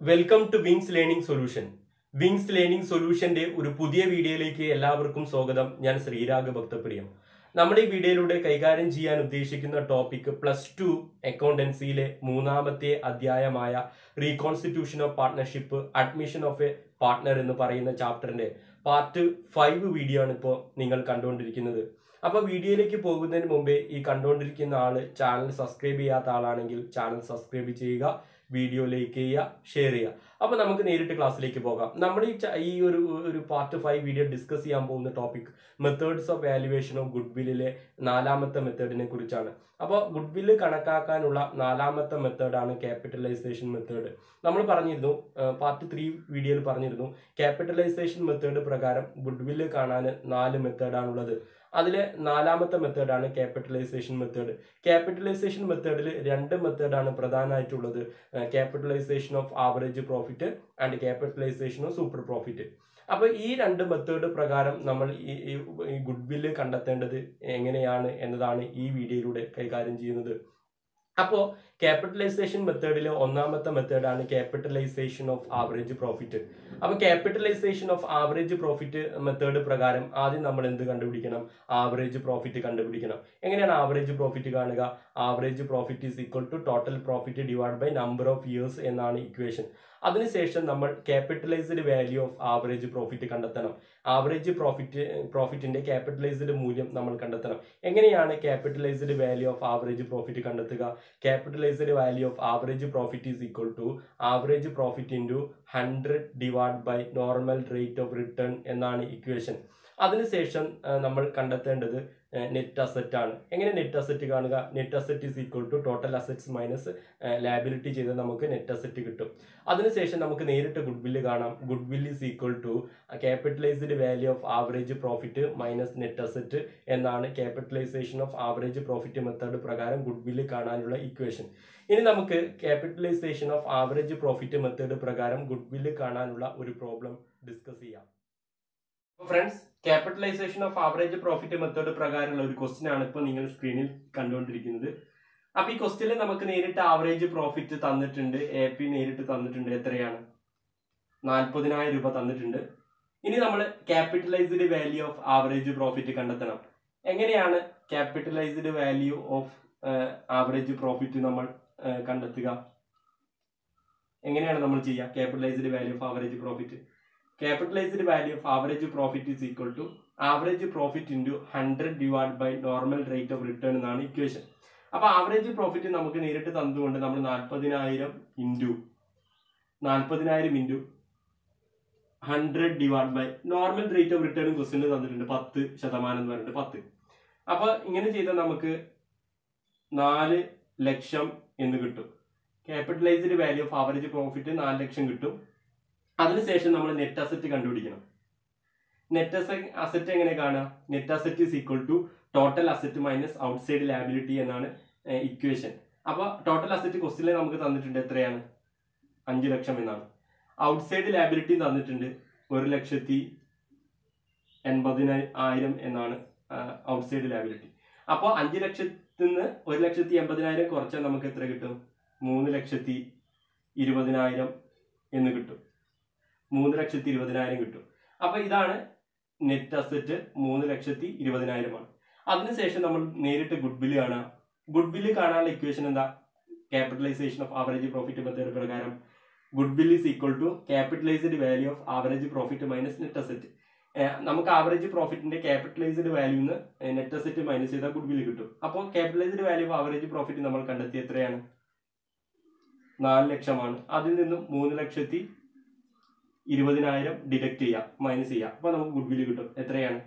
welcome to Wings Learning Solution Wings Learning സൊല്യൂഷന്റെ ഒരു പുതിയ വീഡിയോയിലേക്ക് എല്ലാവർക്കും സ്വാഗതം ഞാൻ ശ്രീരാഗ് ഭക്തപ്രിയം നമ്മുടെ ഈ വീഡിയോയിലൂടെ കൈകാര്യം ചെയ്യാൻ ഉദ്ദേശിക്കുന്ന ടോപ്പിക് പ്ലസ് ടു അക്കൗണ്ടൻസിയിലെ മൂന്നാമത്തെ അധ്യായമായ reconstitution of partnership admission of a partner എന്ന് പറയുന്ന ചാപ്റ്ററിന്റെ പാർട്ട് ഫൈവ് വീഡിയോ ആണ് ഇപ്പോൾ നിങ്ങൾ കണ്ടുകൊണ്ടിരിക്കുന്നത് അപ്പോൾ വീഡിയോയിലേക്ക് പോകുന്നതിന് മുമ്പേ ഈ കണ്ടുകൊണ്ടിരിക്കുന്ന ആള് ചാനൽ സബ്സ്ക്രൈബ് ചെയ്യാത്ത ആളാണെങ്കിൽ ചാനൽ സബ്സ്ക്രൈബ് ചെയ്യുക വീഡിയോ ലൈക്ക് ചെയ്യുക ഷെയർ ചെയ്യുക അപ്പോൾ നമുക്ക് നേരിട്ട് ക്ലാസ്സിലേക്ക് പോകാം നമ്മൾ ഈ ച- ഈ ഒരു ഒരു പാർട്ട് ഫൈവ് വീഡിയോ ഡിസ്കസ് ചെയ്യാൻ പോകുന്ന topic methods of valuation of ഗുഡ് വില്ലിലെ നാലാമത്തെ മെത്തേഡിനെ കുറിച്ചാണ് അപ്പോൾ ഗുഡ് വില്ല് കണക്കാക്കാനുള്ള നാലാമത്തെ മെത്തേഡാണ് ക്യാപിറ്റലൈസേഷൻ മെത്തേഡ് നമ്മൾ പറഞ്ഞിരുന്നു പാർട്ട് ത്രീ വീഡിയോയിൽ പറഞ്ഞിരുന്നു ക്യാപിറ്റലൈസേഷൻ മെത്തേഡ് പ്രകാരം ഗുഡ് വില്ല് കാണാൻ നാല് മെത്തേഡാണുള്ളത് അതിലെ നാലാമത്തെ മെത്തേഡാണ് ക്യാപിറ്റലൈസേഷൻ മെത്തേഡ് ക്യാപിറ്റലൈസേഷൻ മെത്തേഡിൽ രണ്ട് മെത്തേഡാണ് പ്രധാനമായിട്ടുള്ളത് capitalisation of average profit and capitalisation of super profit അപ്പോൾ ഈ രണ്ട് മെത്തേഡ് പ്രകാരം നമ്മൾ ഈ ഈ ഗുഡ് വില്ല് കണ്ടെത്തേണ്ടത് എങ്ങനെയാണ് എന്നതാണ് ഈ വീഡിയോയിലൂടെ കൈകാര്യം ചെയ്യുന്നത് അപ്പോൾ ക്യാപിറ്റലൈസേഷൻ മെത്തേഡിലെ ഒന്നാമത്തെ മെത്തേഡാണ് ക്യാപിറ്റലൈസേഷൻ ഓഫ് ആവറേജ് പ്രോഫിറ്റ് അപ്പോൾ capitalisation of average profit method പ്രകാരം ആദ്യം നമ്മൾ എന്ത് കണ്ടുപിടിക്കണം ആവറേജ് പ്രോഫിറ്റ് കണ്ടുപിടിക്കണം എങ്ങനെയാണ് ആവറേജ് പ്രോഫിറ്റ് കാണുക average profit is equal to total profit divide by number of years എന്നാണ് ഇക്വേഷൻ അതിനുശേഷം നമ്മൾ capitalised value of average profit കണ്ടെത്തണം ആവറേജ് പ്രോഫിറ്റ് പ്രോഫിറ്റിന്റെ ക്യാപിറ്റലൈസ്ഡ് മൂല്യം നമ്മൾ കണ്ടെത്തണം എങ്ങനെയാണ് capitalised value of average profit കണ്ടെത്തുക capitalised value of average profit is equal to average profit into hundred divide by normal rate of return എന്നാണ് equation അതിനുശേഷം ആ, നമ്മൾ കണ്ടെത്തേണ്ടത് നെറ്റ് അസറ്റ് ആണ് എങ്ങനെ നെറ്റ് അസറ്റ് കാണുക net asset is equal to total assets minus liability ചെയ്ത് നമുക്ക് നെറ്റ് അസറ്റ് കിട്ടും അതിനുശേഷം നമുക്ക് നേരിട്ട് ഗുഡ് വില്ല് കാണാം goodwill is equal to capitalised value of average profit minus net asset എന്നാണ് capitalisation of average profit method പ്രകാരം ഗുഡ് വില്ല് കാണാനുള്ള ഇക്വേഷൻ ഇനി നമുക്ക് capitalisation of average profit method പ്രകാരം ഗുഡ് വില്ല് കാണാനുള്ള ഒരു പ്രോബ്ലം ഡിസ്കസ് ചെയ്യാം friends capitalisation of average profit method പ്രകാരമുള്ള ഒരു ക്വസ്റ്റ്യൻ ആണ് ഇപ്പോൾ നിങ്ങൾ സ്ക്രീനിൽ കണ്ടുകൊണ്ടിരിക്കുന്നത് അപ്പൊ ഈ ക്വസ്റ്റ്യനിൽ നമുക്ക് നേരിട്ട് ആവറേജ് പ്രോഫിറ്റ് തന്നിട്ടുണ്ട് എ പി നേരിട്ട് തന്നിട്ടുണ്ട് എത്രയാണ് നാൽപ്പതിനായിരം രൂപ തന്നിട്ടുണ്ട് ഇനി നമ്മൾ capitalised value of average profit കണ്ടെത്തണം എങ്ങനെയാണ് capitalised value of average profit നമ്മൾ ആ, കണ്ടെത്തുക എങ്ങനെയാണ് നമ്മൾ ചെയ്യുക capitalised value of average profit capitalised value of average profit is equal to average profit into hundred divide by normal rate of return എന്നാണ് equation അപ്പൊ ആവറേജ് പ്രോഫിറ്റ് നമുക്ക് നേരിട്ട് തന്നുകൊണ്ട് നമ്മൾ നാൽപ്പതിനായിരം ഇൻറ്റു നാൽപ്പതിനായിരം into hundred divide by normal rate of return ക്വസ്റ്റിന് തന്നിട്ടുണ്ട് പത്ത് ശതമാനം എന്ന് പറഞ്ഞിട്ട് പത്ത് അപ്പൊ ഇങ്ങനെ ചെയ്താൽ നമുക്ക് നാല് ലക്ഷം എന്ന് കിട്ടും capitalised value of average profit നാല് ലക്ഷം കിട്ടും അതിനുശേഷം നമ്മൾ നെറ്റ് അസറ്റ് കണ്ടുപിടിക്കണം നെറ്റ് അസറ്റ് എങ്ങനെ കാണുക net asset is equal to total asset minus outside liability എന്നാണ് ഇക്വേഷൻ അപ്പോൾ ടോട്ടൽ അസറ്റ് ക്വസ്റ്റിനിൽ നമുക്ക് തന്നിട്ടുണ്ട് എത്രയാണ് അഞ്ച് ലക്ഷം എന്നാണ് ഔട്ട്സൈഡ് ലാബിലിറ്റി തന്നിട്ടുണ്ട് ഒരു ലക്ഷത്തി എൺപതിനായിരം എന്നാണ് ഔട്ട്സൈഡ് ലാബിലിറ്റി അപ്പോൾ അഞ്ച് ലക്ഷത്തിൽ നിന്ന് ഒരു ലക്ഷത്തി എൺപതിനായിരം കുറച്ചാൽ നമുക്ക് എത്ര കിട്ടും മൂന്ന് ലക്ഷത്തി ഇരുപതിനായിരം എന്ന് കിട്ടും മൂന്ന് ലക്ഷത്തി ഇരുപതിനായിരം കിട്ടും അപ്പൊ ഇതാണ് നെറ്റ് അസറ്റ് മൂന്ന് ലക്ഷത്തി ഇരുപതിനായിരമാണ് അതിനുശേഷം നമ്മൾ നേരിട്ട് ഗുഡ് വില്ല് കാണാം ഗുഡ് വില്ല് കാണാനുള്ള ഇക്വേഷൻ എന്താ capitalisation of average profit method പ്രകാരം goodwill is equal to capitalised value of average profit minus net asset നമുക്ക് ആവറേജ് പ്രോഫിറ്റിന്റെ ക്യാപിറ്റലൈസ്ഡ് വാല്യൂന്ന് നെറ്റ് അസറ്റ് മൈനസ് ചെയ്താൽ ഗുഡ് വില്ല് കിട്ടും അപ്പോൾ capitalised value of average profit നമ്മൾ കണ്ടെത്തി എത്രയാണ് നാല് ലക്ഷമാണ് അതിൽ നിന്നും മൂന്ന് ലക്ഷത്തി ഇരുപതിനായിരം ഡിഡക്ട് ചെയ്യാം മൈനസ് ചെയ്യാം അപ്പൊ നമുക്ക് ഗുഡ് വില്ല് കിട്ടും എത്രയാണ്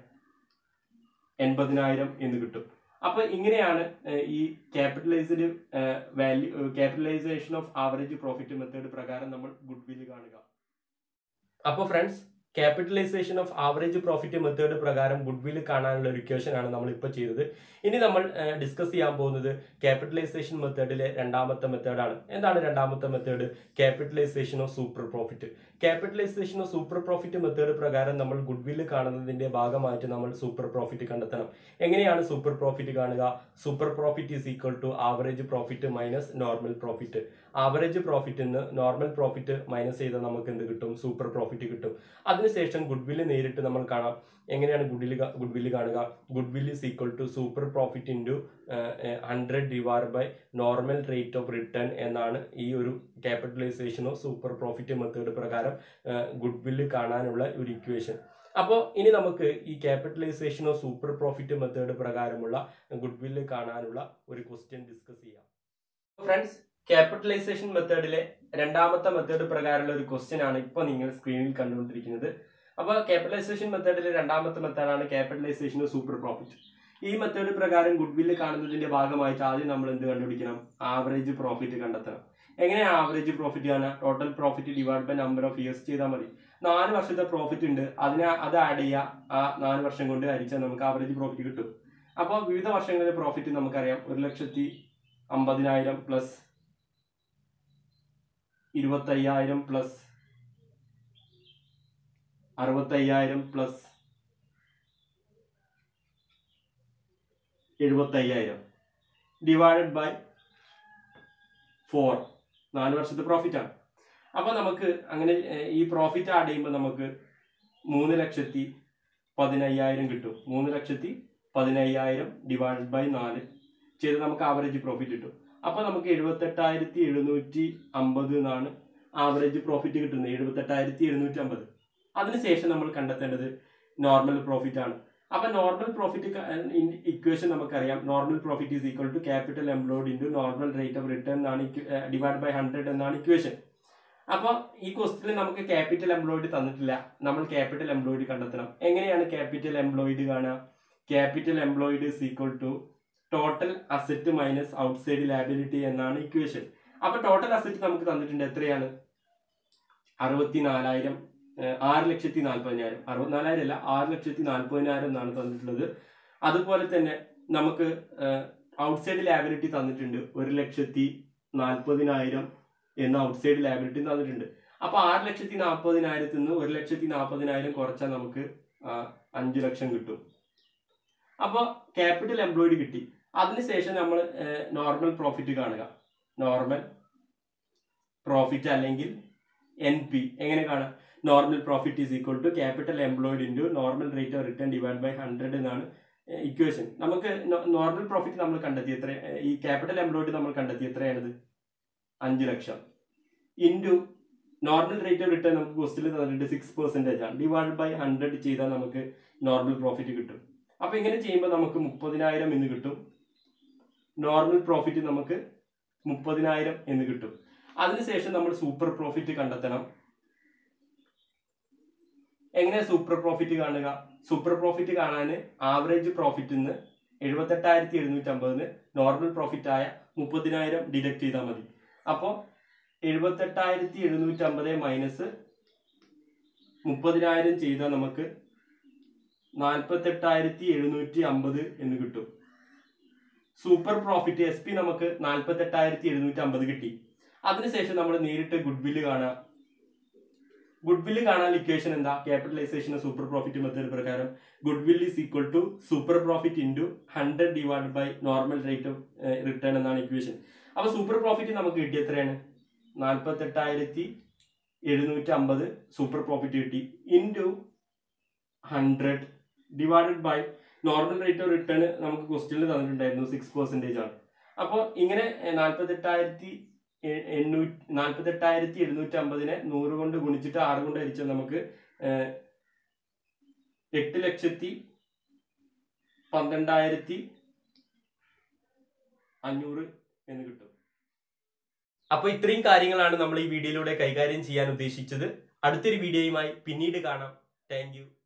എൺപതിനായിരം എന്ന് കിട്ടും അപ്പൊ ഇങ്ങനെയാണ് ഏഹ്, ഈ capitalised value capitalisation of average profit method പ്രകാരം നമ്മൾ ഗുഡ് വില്ല് കാണുക അപ്പോൾ friends capitalisation of average profit method പ്രകാരം ഗുഡ് വില്ല് കാണാനുള്ള ഒരു ഇക്വേഷൻ ആണ് നമ്മൾ ഇപ്പോൾ ചെയ്തത് ഇനി നമ്മൾ ഡിസ്കസ് ചെയ്യാൻ പോകുന്നത് ക്യാപിറ്റലൈസേഷൻ മെത്തേഡിലെ രണ്ടാമത്തെ മെത്തേഡാണ് എന്താണ് രണ്ടാമത്തെ method capitalisation of super profit capitalisation of super profit method പ്രകാരം നമ്മൾ ഗുഡ് വില്ല് കാണുന്നതിന്റെ ഭാഗമായിട്ട് നമ്മൾ സൂപ്പർ പ്രോഫിറ്റ് കണ്ടെത്തണം എങ്ങനെയാണ് സൂപ്പർ പ്രോഫിറ്റ് കാണുക super profit is equal to average profit minus normal profit average profit നിന്ന് നോർമൽ പ്രോഫിറ്റ് മൈനസ് ചെയ്താൽ നമുക്ക് എന്ത് കിട്ടും സൂപ്പർ പ്രോഫിറ്റ് കിട്ടും അതിനുശേഷം ഗുഡ് വില്ല് നേരിട്ട് നമ്മൾ കാണാം എങ്ങനെയാണ് ഗുഡ് വില്ല് ഗുഡ് വില്ല് കാണുക goodwill is equal to super profit into hundred divide by normal rate of return എന്നാണ് ഈ ഒരു ക്യാപിറ്റലൈസേഷനോ സൂപ്പർ പ്രോഫിറ്റ് മെത്തേഡ് പ്രകാരം ഗുഡ് വില്ല് കാണാനുള്ള ഒരു ഇക്വേഷൻ അപ്പോൾ ഇനി നമുക്ക് ഈ ക്യാപിറ്റലൈസേഷനോ സൂപ്പർ പ്രോഫിറ്റ് മെത്തേഡ് പ്രകാരമുള്ള ഗുഡ് വില്ല് കാണാനുള്ള ഒരു ക്വസ്റ്റ്യൻ ഡിസ്കസ് ചെയ്യാം ഫ്രണ്ട്സ് ക്യാപിറ്റലൈസേഷൻ മെത്തേഡിലെ രണ്ടാമത്തെ മെത്തേഡ് പ്രകാരമുള്ള ഒരു ക്വസ്റ്റ്യൻ ആണ് ഇപ്പോൾ നിങ്ങൾ സ്ക്രീനിൽ കണ്ടുകൊണ്ടിരിക്കുന്നത് അപ്പോൾ ക്യാപിറ്റലൈസേഷൻ മെത്തേഡിലെ രണ്ടാമത്തെ മെത്തേഡാണ് ക്യാപിറ്റലൈസേഷൻ സൂപ്പർ പ്രോഫിറ്റ് ഈ മെത്തേഡ് പ്രകാരം ഗുഡ് വില്ല് കാണുന്നതിന്റെ ഭാഗമായിട്ട് ആദ്യം നമ്മൾ എന്ത് കണ്ടുപിടിക്കണം ആവറേജ് പ്രോഫിറ്റ് കണ്ടെത്തണം എങ്ങനെയാണ് ആവറേജ് പ്രോഫിറ്റ് കാണുക total profit divide by number of years ചെയ്താൽ മതി നാല് വർഷത്തെ പ്രോഫിറ്റ് ഉണ്ട് അതിനെ അത് ആഡ് ചെയ്യുക ആ നാല് വർഷം കൊണ്ട് ഹരിച്ചാൽ നമുക്ക് ആവറേജ് പ്രോഫിറ്റ് കിട്ടും അപ്പോൾ വിവിധ വർഷങ്ങളിലെ പ്രോഫിറ്റ് നമുക്കറിയാം ഒരു ലക്ഷത്തി അമ്പതിനായിരം പ്ലസ് ഇരുപത്തയ്യായിരം പ്ലസ് അറുപത്തയ്യായിരം പ്ലസ് എഴുപത്തയ്യായിരം ഡിവൈഡഡ് ബൈ ഫോർ നാല് വർഷത്തെ പ്രോഫിറ്റ് ആണ് അപ്പൊ നമുക്ക് അങ്ങനെ ഏഹ്, ഈ പ്രോഫിറ്റ് ആഡ് ചെയ്യുമ്പോൾ നമുക്ക് മൂന്ന് ലക്ഷത്തി പതിനയ്യായിരം കിട്ടും മൂന്ന് ലക്ഷത്തി പതിനയ്യായിരം ഡിവൈഡഡ് ബൈ നാല് ചെയ്ത് നമുക്ക് ആവറേജ് പ്രോഫിറ്റ് കിട്ടും അപ്പൊ നമുക്ക് എഴുപത്തെട്ടായിരത്തി എഴുന്നൂറ്റി അമ്പത് എന്നാണ് ആവറേജ് പ്രോഫിറ്റ് കിട്ടുന്നത് എഴുപത്തെട്ടായിരത്തി എഴുന്നൂറ്റി അമ്പത് അതിനുശേഷം നമ്മൾ കണ്ടെത്തേണ്ടത് നോർമൽ പ്രോഫിറ്റ് ആണ് അപ്പൊ നോർമൽ പ്രോഫിറ്റ് ഇക്വേഷൻ നമുക്കറിയാം normal profit is equal to capital employed into normal rate of return എന്നാണ് ഡിവൈഡ് ബൈ ഹൺഡ്രഡ് എന്നാണ് ഇക്വേഷൻ അപ്പൊ ഈ ക്വസ്റ്റിൽ നമുക്ക് ക്യാപിറ്റൽ എംപ്ലോയിഡ് തന്നിട്ടില്ല നമ്മൾ ക്യാപിറ്റൽ എംപ്ലോയിഡ് കണ്ടെത്തണം എങ്ങനെയാണ് ക്യാപിറ്റൽ എംപ്ലോയിഡ് കാണുക capital employed is equal to total asset minus outside liability എന്നാണ് ഇക്വേഷൻ അപ്പൊ ടോട്ടൽ അസറ്റ് നമുക്ക് തന്നിട്ടുണ്ട് എത്രയാണ് അറുപത്തി നാലായിരം ആറ് ലക്ഷത്തി നാൽപ്പതിനായിരം അറുപത്തിനാലായിരം അല്ല ആറ് ലക്ഷത്തി നാൽപ്പതിനായിരം എന്നാണ് തന്നിട്ടുള്ളത് അതുപോലെ തന്നെ നമുക്ക് ഔട്ട്സൈഡ് ലാബിലിറ്റി തന്നിട്ടുണ്ട് ഒരു ലക്ഷത്തി നാൽപ്പതിനായിരം എന്ന ഔട്ട്സൈഡ് ലാബിലിറ്റി തന്നിട്ടുണ്ട് അപ്പൊ ആറ് ലക്ഷത്തി നാൽപ്പതിനായിരത്തിൽ നിന്ന് ഒരു ലക്ഷത്തി നാൽപ്പതിനായിരം കുറച്ചാൽ നമുക്ക് ആ, അഞ്ച് ലക്ഷം കിട്ടും അപ്പോൾ ക്യാപിറ്റൽ എംപ്ലോയിഡ് കിട്ടി അതിനുശേഷം നമ്മൾ നോർമൽ പ്രോഫിറ്റ് കാണുക നോർമൽ പ്രോഫിറ്റ് അല്ലെങ്കിൽ എൻ പി എങ്ങനെ കാണാം normal profit is equal to capital employed into normal rate of return divide by hundred എന്നാണ് ഇക്വേഷൻ നമുക്ക് നോർമൽ പ്രോഫിറ്റ് നമ്മൾ കണ്ടെത്തി എത്ര ഏഹ്, ഈ ക്യാപിറ്റൽ എംപ്ലോയിഡ് നമ്മൾ കണ്ടെത്തി എത്രയാണിത് അഞ്ച് ലക്ഷം into normal rate of return നമുക്ക് ക്വസ്റ്റിൽ തന്നിട്ടുണ്ട് സിക്സ് പെർസെൻറ്റേജ് ആണ് ഡിവൈഡ് ബൈ ഹൺഡ്രഡ് ചെയ്താൽ നമുക്ക് നോർമൽ പ്രോഫിറ്റ് കിട്ടും അപ്പൊ ഇങ്ങനെ ചെയ്യുമ്പോൾ നമുക്ക് മുപ്പതിനായിരം എന്ന് കിട്ടും നോർമൽ പ്രോഫിറ്റ് നമുക്ക് മുപ്പതിനായിരം എന്ന് കിട്ടും അതിനുശേഷം നമ്മൾ സൂപ്പർ പ്രോഫിറ്റ് കണ്ടെത്തണം എങ്ങനെ സൂപ്പർ പ്രോഫിറ്റ് കാണുക സൂപ്പർ പ്രോഫിറ്റ് കാണാൻ ആവറേജ് പ്രോഫിറ്റ് നിന്ന് എഴുപത്തെട്ടായിരത്തി എഴുന്നൂറ്റി അമ്പതിന് നോർമൽ പ്രോഫിറ്റ് ആയ മുപ്പതിനായിരം ഡിഡക്ട് ചെയ്താൽ മതി അപ്പോൾ എഴുപത്തെട്ടായിരത്തി എഴുന്നൂറ്റി അമ്പത് മൈനസ് മുപ്പതിനായിരം ചെയ്താൽ നമുക്ക് നാൽപ്പത്തെട്ടായിരത്തി എഴുന്നൂറ്റി അമ്പത് എന്ന് കിട്ടും സൂപ്പർ പ്രോഫിറ്റ് എസ് പി നമുക്ക് നാൽപ്പത്തെട്ടായിരത്തി എഴുന്നൂറ്റി അമ്പത് കിട്ടി അതിനുശേഷം നമ്മൾ നേരിട്ട് ഗുഡ് വില്ല് കാണാം ഗുഡ് വില്ല് കാണാൻ ഇക്വേഷൻ എന്താ ക്യാപിറ്റലൈസേഷൻ സൂപ്പർ പ്രോഫിറ്റ് മെത്തേഡ് പ്രകാരം goodwill is equal to super profit into hundred divide by normal rate of return എന്നാണ് ഇക്വേഷൻ അപ്പൊ സൂപ്പർ പ്രോഫിറ്റ് നമുക്ക് കിട്ടി എത്രയാണ് നാൽപ്പത്തെട്ടായിരത്തി എഴുന്നൂറ്റി അമ്പത് സൂപ്പർ പ്രോഫിറ്റ് കിട്ടി into hundred divided by normal rate of return നമുക്ക് ക്വസ്റ്റ്യനിൽ തന്നിട്ടുണ്ടായിരുന്നു സിക്സ് പെർസെൻറ്റേജ് ആണ് അപ്പോൾ ഇങ്ങനെ നാൽപ്പത്തെട്ടായിരത്തി എണ്ണൂറ്റി നാൽപ്പത്തെട്ടായിരത്തി എഴുന്നൂറ്റി അമ്പതിനെ നൂറ് കൊണ്ട് ഗുണിച്ചിട്ട് ആറ് കൊണ്ട് ഹരിച്ചാൽ നമുക്ക് ഏഹ്, എട്ട് ലക്ഷത്തി പന്ത്രണ്ടായിരത്തി അഞ്ഞൂറ് എന്ന് കിട്ടും അപ്പൊ ഇത്രയും കാര്യങ്ങളാണ് നമ്മൾ ഈ വീഡിയോയിലൂടെ കൈകാര്യം ചെയ്യാൻ ഉദ്ദേശിച്ചത് അടുത്തൊരു വീഡിയോയുമായി പിന്നീട് കാണാം താങ്ക്